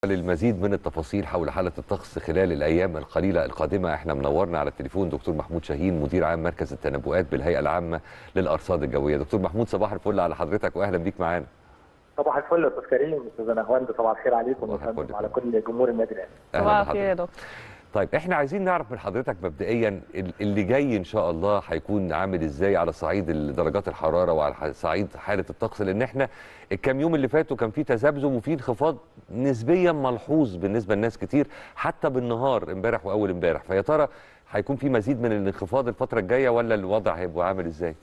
للمزيد من التفاصيل حول حالة الطقس خلال الأيام القليلة القادمة احنا منورنا على التليفون دكتور محمود شاهين مدير عام مركز التنبؤات بالهيئة العامة للأرصاد الجوية دكتور محمود صباح الفل على حضرتك وأهلا بيك معانا صباح الفل يا استاذ كريم استاذ نهواند صباح الخير عليكم صباح الفل. وعلى كل جمهور النادي الاهلي أهلا صباح بحضرتك. الخير يا دكتور طيب احنا عايزين نعرف من حضرتك مبدئيا ال- اللي جاي ان شاء الله هيكون عامل ازاي على صعيد درجات الحراره وعلى ح- صعيد حاله الطقس لان احنا الكام يوم اللي فاتوا كان في تذبذب وفي انخفاض نسبيا ملحوظ بالنسبه لناس كتير حتى بالنهار امبارح واول امبارح فيا ترى هيكون في مزيد من الانخفاض الفتره الجايه ولا الوضع هيبقى عامل ازاي؟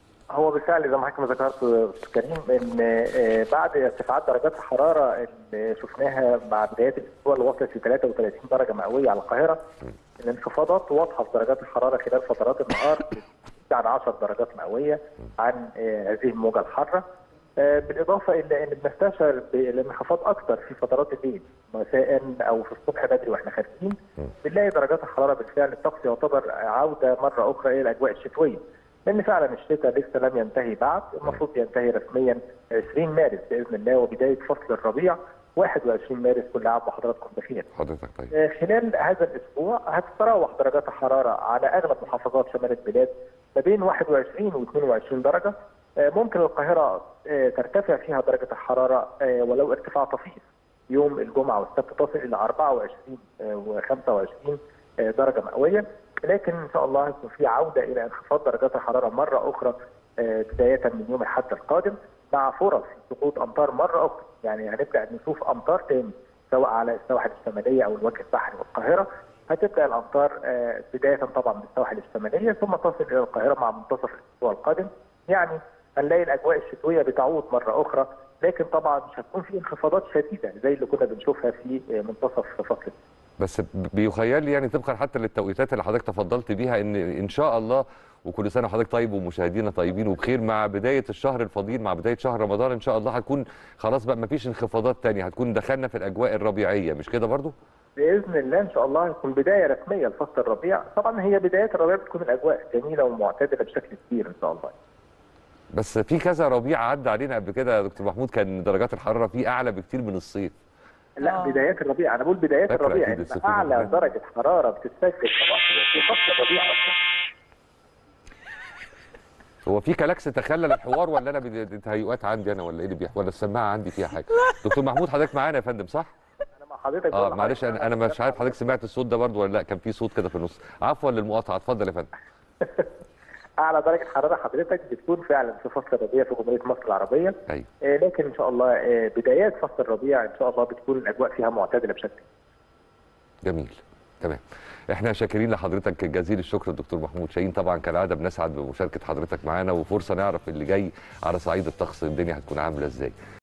هو بالفعل زي ما حضرتك ذكرت يا استاذ كريم ان آه، بعد ارتفاعات درجات الحراره اللي شفناها مع بدايه الاسبوع اللي وصلت ل 33 درجه مئويه على القاهره الانخفاضات واضحه في درجات الحراره خلال فترات النهار بتزيد عن 10 درجات مئويه عن آه، هذه الموجه الحاره آه، بالاضافه الى ان بنستشعر بالانخفاض اكثر في فترات الليل مساء او في الصبح بدري واحنا خارجين بنلاقي درجات الحراره بالفعل الطقس يعتبر عوده مره اخرى الى الاجواء الشتويه لان فعلا الشتاء لسه لم ينتهي بعد المفروض ينتهي رسميا 20 مارس باذن الله وبدايه فصل الربيع 21 مارس كل عام وحضراتكم بخير. حضرتك طيب آه، خلال هذا الاسبوع هتتراوح درجات الحراره على اغلب محافظات شمال البلاد ما بين 21 و 22 درجه آه، ممكن القاهره آه، ترتفع فيها درجه الحراره آه، ولو ارتفاع طفيف يوم الجمعه والسبت تصل الى 24 و 25 درجه مئويه لكن ان شاء الله هيكون في عوده الى انخفاض درجات الحراره مره اخرى آه، بدايه من يوم الاحد القادم مع فرص سقوط امطار مره اخرى يعني هنبدا نشوف امطار تاني سواء على السواحل الشماليه او الوجه البحري والقاهره هتبدا الامطار آه، بدايه طبعا من السواحل الشماليه ثم تصل الى القاهره مع منتصف الاسبوع القادم يعني هنلاقي الاجواء الشتويه بتعود مره اخرى لكن طبعا مش هتكون في انخفاضات شديده زي اللي كنا بنشوفها في آه، منتصف فصل بس ب- بيخيل لي يعني طبقا حتى للتوقيتات اللي حضرتك تفضلت بيها ان ان شاء الله وكل سنه وحضرتك طيب ومشاهدينا طيبين وبخير مع بدايه الشهر الفضيل مع بدايه شهر رمضان ان شاء الله هتكون خلاص بقى مفيش انخفاضات تانية هتكون دخلنا في الاجواء الربيعيه مش كده برضو؟ باذن الله ان شاء الله هتكون بدايه رسميه لفصل الربيع طبعا هي بدايه الربيع بتكون الاجواء جميله ومعتدله بشكل كبير ان شاء الله بس في كذا ربيع عدى علينا قبل كده يا دكتور محمود كان درجات الحراره فيه اعلى بكتير من الصيف لا آه. بدايات الربيع انا بقول بدايات فاكرة الربيع أكيد إن السفينة اعلى كمان. درجه حراره بتتسجل طبعا في فصل الربيع أصلاً. هو في كلاكس تخلل الحوار ولا انا بد- تهيؤات عندي انا ولا ايه اللي بيحصل ولا السماعه عندي فيها حاجه دكتور محمود حضرتك معانا يا فندم صح انا مع حضرتك اه بقول معلش لحضرتك انا انا مش عارف حضرتك سمعت الصوت ده برضو ولا لا كان في صوت كده في النص عفوا للمقاطعه اتفضل يا فندم اعلى درجه حراره حضرتك بتكون فعلا في فصل الربيع في جمهوريه مصر العربيه ايوه آه، لكن ان شاء الله آه، بدايات فصل الربيع ان شاء الله بتكون الاجواء فيها معتدله بشكل جميل تمام احنا شاكرين لحضرتك جزيل الشكر الدكتور محمود شاهين طبعا كالعاده بنسعد بمشاركه حضرتك معانا وفرصه نعرف اللي جاي على صعيد الطقس الدنيا هتكون عامله ازاي